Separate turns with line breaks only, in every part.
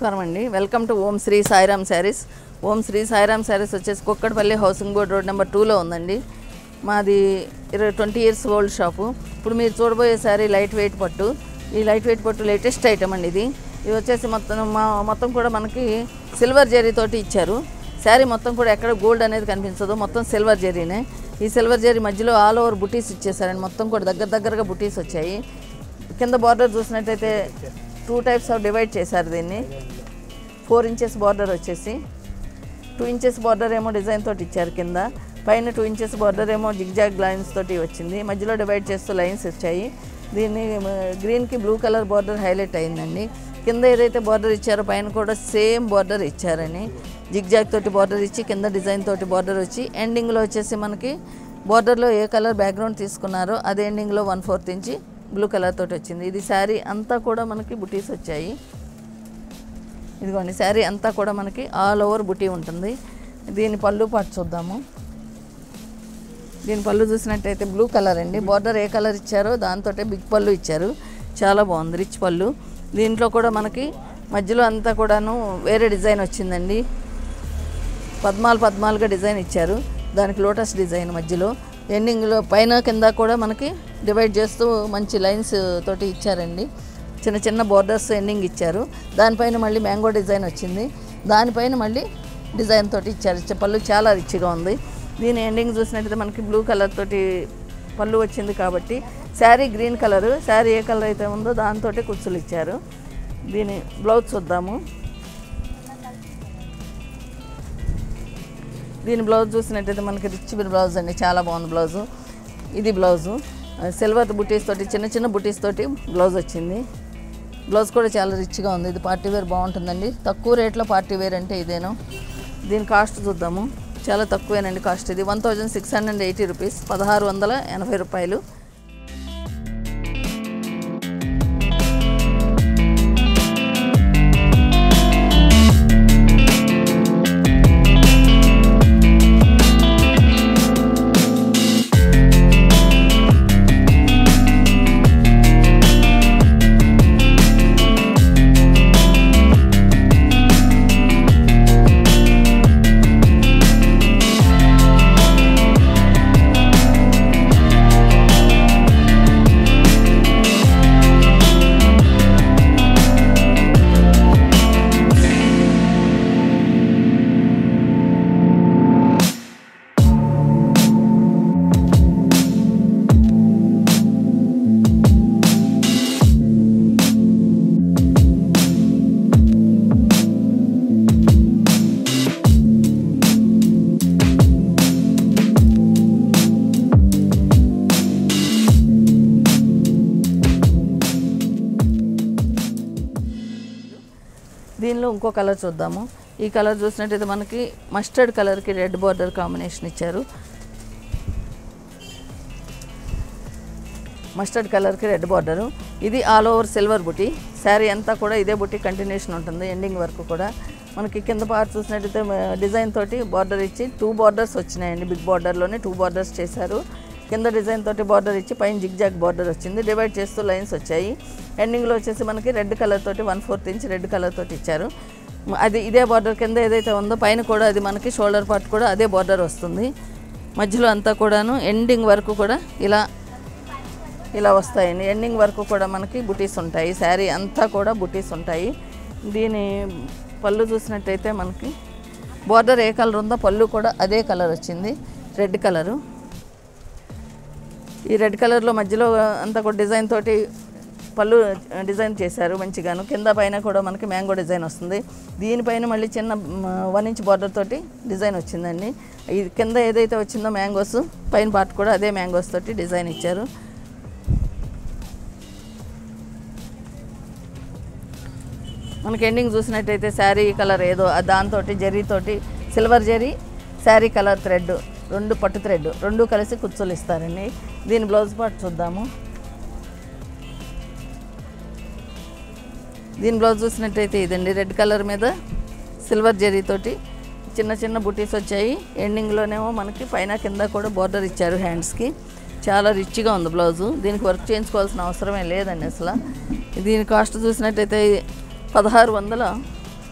నమస్కారం అండి welcome to Om Sri Sairam saris Om Sri Sairam saris వచ్చేసి Kukatpally housing board road number టూలో ఉందండి మాది ఇరవై ట్వంటీ ఇయర్స్ ఓల్డ్ షాపు ఇప్పుడు మీరు చూడబోయే శారీ లైట్ వెయిట్ పట్టు ఈ లైట్ వెయిట్ పట్టు లేటెస్ట్ ఐటమ్ అండి ఇది ఇది వచ్చేసి మొత్తం మా మొత్తం కూడా మనకి సిల్వర్ జెరీ తోటి ఇచ్చారు శారీ మొత్తం కూడా ఎక్కడ గోల్డ్ అనేది కనిపించదు మొత్తం సిల్వర్ జెరీనే ఈ సిల్వర్ జెరీ మధ్యలో ఆల్ ఓవర్ బుటీస్ ఇచ్చేసారండి మొత్తం కూడా దగ్గర దగ్గరగా బుటీస్ వచ్చాయి కింద బార్డర్ చూసినట్టయితే టూ టైప్స్ ఆఫ్ డివైడ్ చేశారు దీన్ని ఫోర్ ఇంచెస్ బార్డర్ వచ్చేసి టూ ఇంచెస్ బార్డర్ ఏమో డిజైన్ తోటి ఇచ్చారు కింద పైన టూ ఇంచెస్ బార్డర్ ఏమో జిగ్జాగ్ లైన్స్ తోటి వచ్చింది మధ్యలో డివైడ్ చేస్తూ లైన్స్ వచ్చాయి దీన్ని మ, గ్రీన్కి బ్లూ కలర్ బార్డర్ హైలైట్ అయిందండి కింద ఏదైతే బార్డర్ ఇచ్చారో పైన కూడా సేమ్ బార్డర్ ఇచ్చారని జిగ్జాగ్ తోటి బార్డర్ ఇచ్చి కింద డిజైన్ తోటి బార్డర్ వచ్చి ఎండింగ్లో వచ్చేసి మనకి బార్డర్లో ఏ కలర్ బ్యాక్గ్రౌండ్ తీసుకున్నారో అదే ఎండింగ్లో one fourth inch blue colour తోటి వచ్చింది ఇది శారీ అంతా కూడా మనకి బుటీస్ వచ్చాయి ఇదిగోండి శారీ అంతా కూడా మనకి ఆల్ ఓవర్ బుటీ ఉంటుంది దీని పళ్ళు పాటు చూద్దాము దీని పళ్ళు చూసినట్టయితే బ్లూ కలర్ అండి బార్డర్ ఏ కలర్ ఇచ్చారో దాంతో బిగ్ పళ్ళు ఇచ్చారు చాలా బాగుంది రిచ్ పళ్ళు దీంట్లో కూడా మనకి మధ్యలో అంతా కూడాను వేరే డిజైన్ వచ్చిందండి పద్మాలు పద్మాలుగా డిజైన్ ఇచ్చారు దానికి లోటస్ డిజైన్ మధ్యలో ఎండింగ్లో పైన కింద కూడా మనకి డివైడ్ చేస్తూ మంచి లైన్స్ తోటి ఇచ్చారండి చిన్న చిన్న బోర్డర్స్ ఎండింగ్ ఇచ్చారు దానిపైన మళ్ళీ మ్యాంగో డిజైన్ వచ్చింది దానిపైన మళ్ళీ డిజైన్ తోటి ఇచ్చారు చ- పళ్ళు చాలా రిచ్గా ఉంది దీని ఎండింగ్ చూసినట్టయితే మనకి బ్లూ కలర్ తోటి పళ్ళు వచ్చింది కాబట్టి శారీ గ్రీన్ కలర్ శారీ ఏ కలర్ అయితే ఉందో దాంతో కుచ్చులు ఇచ్చారు దీని బ్లౌజ్ చూద్దాము దీని బ్లౌజ్ చూసినట్టయితే మనకి రిచ్ బ్లౌజ్ అండి చాలా బాగుంది బ్లౌజు ఇది బ్లౌజు సిల్వర్ బుటీస్ తోటి చిన్న చిన్న బుటీస్ తోటి బ్లౌజ్ వచ్చింది బ్లౌజ్ కూడా చాలా రిచ్గా ఉంది ఇది పార్టీ వేర్ బాగుంటుందండి తక్కువ రేట్లో పార్టీ వేర్ అంటే ఇదేను దీని కాస్ట్ చూద్దాము చాలా తక్కువేనండి కాస్ట్ ఇది one thousand six hundred eighty rupees పదహారు వందల ఎనభై రూపాయలు దీనిలో ఇంకో కలర్ చూద్దాము ఈ కలర్ చూసినట్టయితే మనకి మస్టర్డ్ కలర్కి రెడ్ బార్డర్ కాంబినేషన్ ఇచ్చారు మస్టర్డ్ కలర్కి రెడ్ బార్డరు ఇది ఆల్ ఓవర్ సిల్వర్ బుటీ శారీ అంతా కూడా ఇదే బుటీ కంటిన్యూషన్ ఉంటుంది ఎండింగ్ వరకు కూడా మనకి కింద పార్ట్ చూసినట్టయితే డిజైన్ తోటి బార్డర్ ఇచ్చి టూ బార్డర్స్ వచ్చినాయండి బిగ్ బార్డర్లోనే టూ బార్డర్స్ చేశారు కింద డిజైన్ తోటి బార్డర్ ఇచ్చి పైన జిగ్ జాగ్ బార్డర్ వచ్చింది డివైడ్ చేస్తూ లైన్స్ వచ్చాయి ఎండింగ్లో వచ్చేసి మనకి రెడ్ కలర్ తోటి one fourth inch red colour తోటి ఇచ్చారు అది ఇదే బార్డర్ కింద ఏదైతే ఉందో పైన కూడా అది మనకి షోల్డర్ పార్ట్ కూడా అదే బార్డర్ వస్తుంది మధ్యలో అంతా కూడాను ఎండింగ్ వరకు కూడా ఇలా ఇలా వస్తాయండి ఎండింగ్ వరకు కూడా మనకి బుటీస్ ఉంటాయి శారీ అంతా కూడా బుటీస్ ఉంటాయి దీని పళ్ళు చూసినట్టయితే మనకి బార్డర్ ఏ కలర్ ఉందో పళ్ళు కూడా అదే కలర్ వచ్చింది రెడ్ కలరు ఈ రెడ్ కలర్లో మధ్యలో అంతా కూడా డిజైన్ తోటి పళ్ళు డిజైన్ చేశారు మంచిగాను కింద పైన కూడా మనకి మ్యాంగో డిజైన్ వస్తుంది దీనిపైన మళ్ళీ చిన్న వన్ ఇంచ్ బార్డర్ తోటి డిజైన్ వచ్చిందండి ఇది కింద ఏదైతే వచ్చిందో మ్యాంగోస్ పైన పార్ట్ కూడా అదే మ్యాంగోస్ తోటి డిజైన్ ఇచ్చారు మనకి ఎండింగ్ చూసినట్టయితే శారీ కలర్ ఏదో ఆ దాంతో జరీతోటి సిల్వర్ జరీ శారీ కలర్ థ్రెడ్ రెండు పట్టు థ్రెడ్ రెండు కలిసి కుచ్చులు ఇస్తారండి దీని బ్లౌజ్ పార్ట్ చూద్దాము దీని బ్లౌజ్ చూసినట్టయితే ఇదండి రెడ్ కలర్ మీద సిల్వర్ జరీతోటి చిన్న చిన్న బుటీస్ వచ్చాయి ఎండింగ్లోనేమో మనకి పైన కింద కూడా బార్డర్ ఇచ్చారు హ్యాండ్స్కి చాలా రిచ్గా ఉంది బ్లౌజు దీనికి వర్క్ చేయించుకోవాల్సిన అవసరమే లేదండి అసలు దీని కాస్ట్ చూసినట్టయితే పదహారు వందల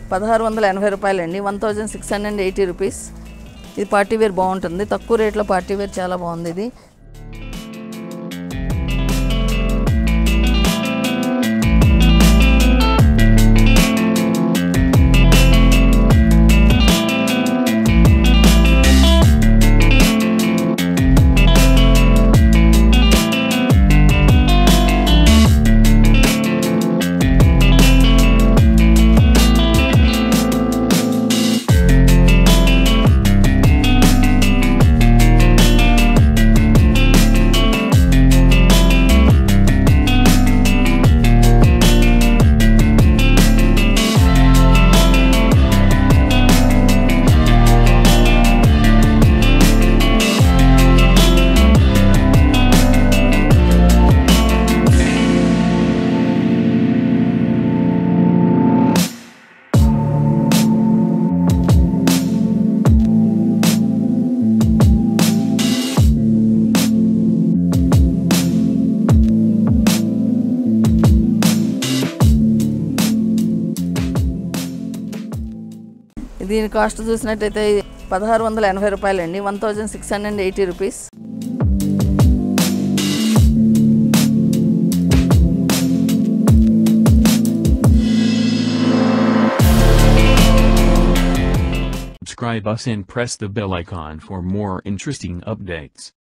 పదహారు వందల ఎనభై రూపాయలండి one thousand six hundred eighty rupees ఇది పార్టీ వేర్ బాగుంటుంది తక్కువ రేట్లో పార్టీ వేర్ చాలా బాగుంది ఇది దీని కాస్ట్ చూసినట్టయితే పదహారు వందల ఎనభై రూపాయలండి one thousand six hundred eighty rupees
Subscribe us and press the bell icon for more interesting updates.